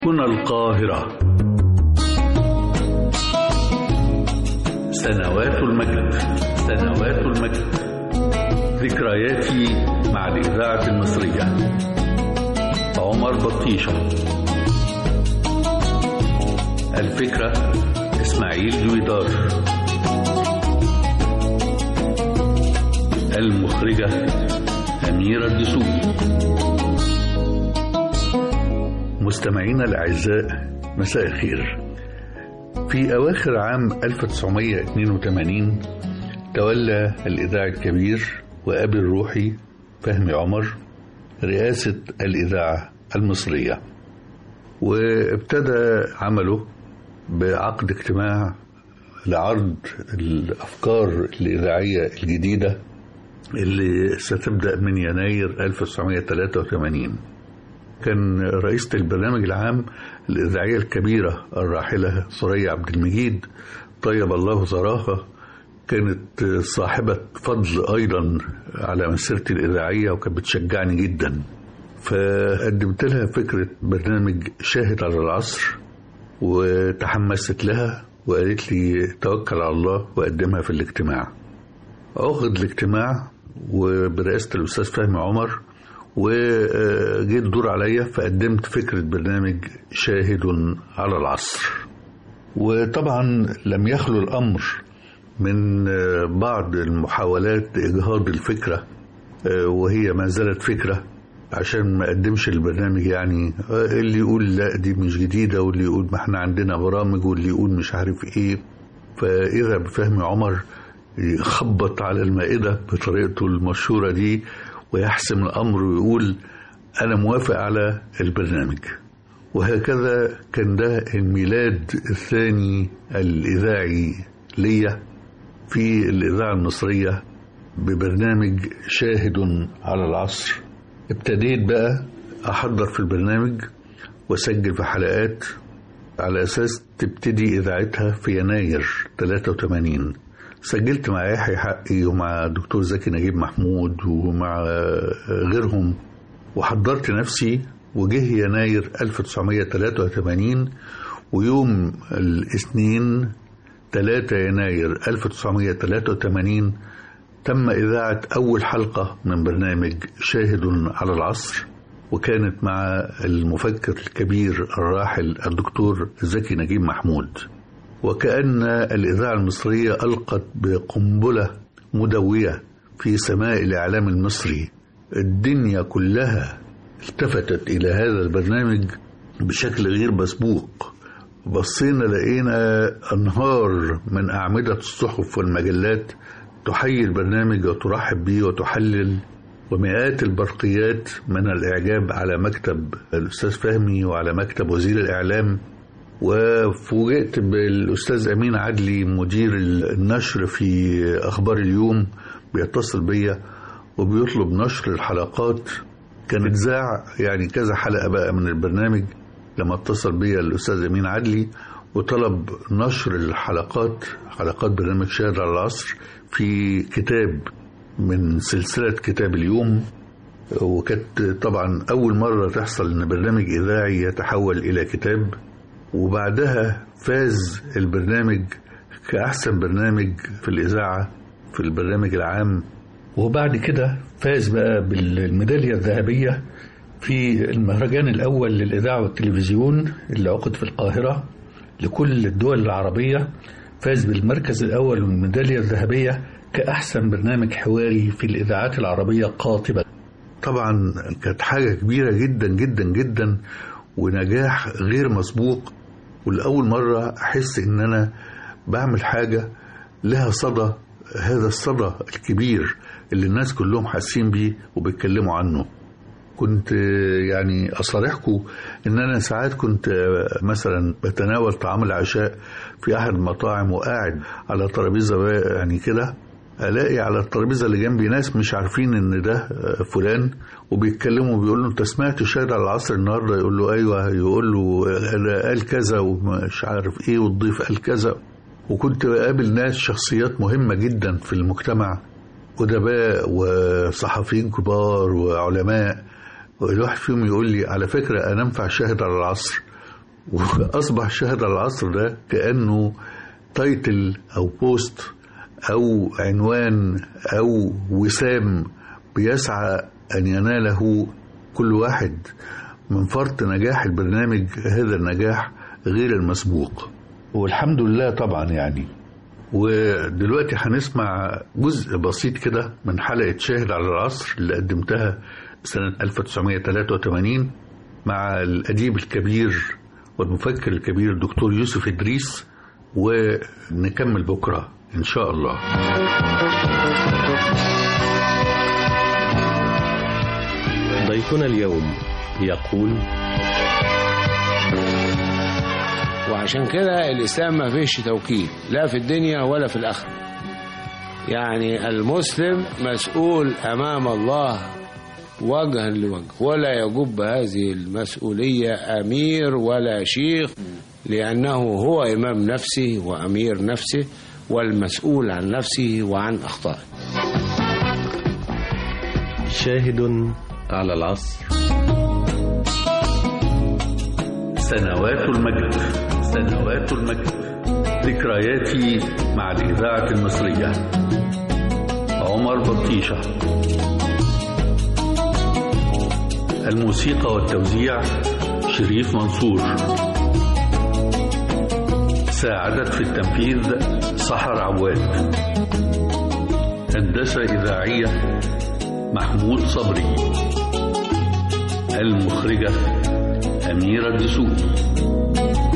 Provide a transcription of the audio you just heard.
هنا القاهرة سنوات المجد سنوات المجد ذكرياتي مع الإذاعة المصرية عمر بطيشة الفكرة إسماعيل دويدار المخرجة أميرة الدسوقي مستمعينا الأعزاء مساء الخير في أواخر عام 1982 تولى الإذاعي الكبير وأبي الروحي فهمي عمر رئاسة الإذاعة المصرية وابتدى عمله بعقد اجتماع لعرض الأفكار الإذاعية الجديدة اللي ستبدأ من يناير 1983 كان رئيسة البرنامج العام الإذاعية الكبيرة الراحلة ثريا عبد المجيد طيب الله ثراها كانت صاحبة فضل أيضا على مسيرتي الإذاعية وكانت بتشجعني جدا فقدمت لها فكرة برنامج شاهد على العصر وتحمست لها وقالت لي توكل على الله وقدمها في الاجتماع عقد الاجتماع وبرئاسة الأستاذ فهمي عمر وجيت دور عليا فقدمت فكرة برنامج شاهد على العصر وطبعا لم يخلو الأمر من بعض المحاولات لإجهاض الفكرة وهي ما زالت فكرة عشان ما أقدمش البرنامج يعني اللي يقول لا دي مش جديدة واللي يقول ما احنا عندنا برامج واللي يقول مش عارف ايه فإذا بفهم عمر يخبط على المائدة بطريقته المشهورة دي ويحسم الأمر ويقول أنا موافق على البرنامج وهكذا كان ده الميلاد الثاني الإذاعي ليا في الإذاعة المصرية ببرنامج شاهد على العصر ابتديت بقى أحضر في البرنامج وأسجل في حلقات على أساس تبتدي إذاعتها في يناير 83 سجلت مع يحيى حقي ومع دكتور زكي نجيب محمود ومع غيرهم وحضرت نفسي وجه يناير 1983 ويوم الاثنين 3 يناير 1983 تم إذاعة أول حلقة من برنامج شاهد على العصر وكانت مع المفكر الكبير الراحل الدكتور زكي نجيب محمود وكأن الإذاعة المصرية ألقت بقنبلة مدوية في سماء الإعلام المصري الدنيا كلها التفتت إلى هذا البرنامج بشكل غير مسبوق بصينا لقينا أنهار من أعمدة الصحف والمجلات تحيي البرنامج وترحب به وتحلل ومئات البرقيات من الإعجاب على مكتب الأستاذ فهمي وعلى مكتب وزير الإعلام وفوجئت بالاستاذ امين عدلي مدير النشر في اخبار اليوم بيتصل بيا وبيطلب نشر الحلقات كانت ذاع يعني كذا حلقه بقى من البرنامج لما اتصل بيا الاستاذ امين عدلي وطلب نشر الحلقات حلقات برنامج شاهد على العصر في كتاب من سلسله كتاب اليوم وكانت طبعا اول مره تحصل ان برنامج اذاعي يتحول الى كتاب وبعدها فاز البرنامج كأحسن برنامج في الإذاعة في البرنامج العام وبعد كده فاز بقى بالميدالية الذهبية في المهرجان الأول للإذاعة والتلفزيون اللي عقد في القاهرة لكل الدول العربية فاز بالمركز الأول والميدالية الذهبية كأحسن برنامج حواري في الإذاعات العربية قاطبة طبعا كانت حاجة كبيرة جدا جدا جدا ونجاح غير مسبوق ولأول مرة أحس إن أنا بعمل حاجة لها صدى هذا الصدى الكبير اللي الناس كلهم حاسين بيه وبيتكلموا عنه كنت يعني أصارحكم إن أنا ساعات كنت مثلا بتناول طعام العشاء في أحد المطاعم وقاعد على ترابيزة يعني كده الاقي على الترابيزه اللي جنبي ناس مش عارفين ان ده فلان وبيتكلموا بيقول له انت سمعت شاهد على العصر النهارده يقول له ايوه يقول له قال كذا ومش عارف ايه والضيف قال كذا وكنت بقابل ناس شخصيات مهمه جدا في المجتمع ادباء وصحفيين كبار وعلماء والواحد فيهم يقول لي على فكره انا انفع شاهد على العصر وأصبح شاهد على العصر ده كأنه تايتل أو بوست أو عنوان أو وسام بيسعى أن يناله كل واحد من فرط نجاح البرنامج هذا النجاح غير المسبوق والحمد لله طبعا يعني ودلوقتي هنسمع جزء بسيط كده من حلقة شاهد على العصر اللي قدمتها سنة 1983 مع الأديب الكبير والمفكر الكبير الدكتور يوسف إدريس ونكمل بكرة إن شاء الله ضيفنا اليوم يقول وعشان كده الإسلام ما فيش توكيل لا في الدنيا ولا في الآخرة يعني المسلم مسؤول أمام الله وجها لوجه ولا يجب هذه المسؤولية أمير ولا شيخ لأنه هو إمام نفسه وأمير نفسه والمسؤول عن نفسه وعن أخطائه شاهد على العصر سنوات المجد سنوات المجد ذكرياتي مع الإذاعة المصرية عمر بطيشة الموسيقى والتوزيع شريف منصور ساعدت في التنفيذ سحر عواد هندسة إذاعية محمود صبري المخرجة أميرة الدسوقي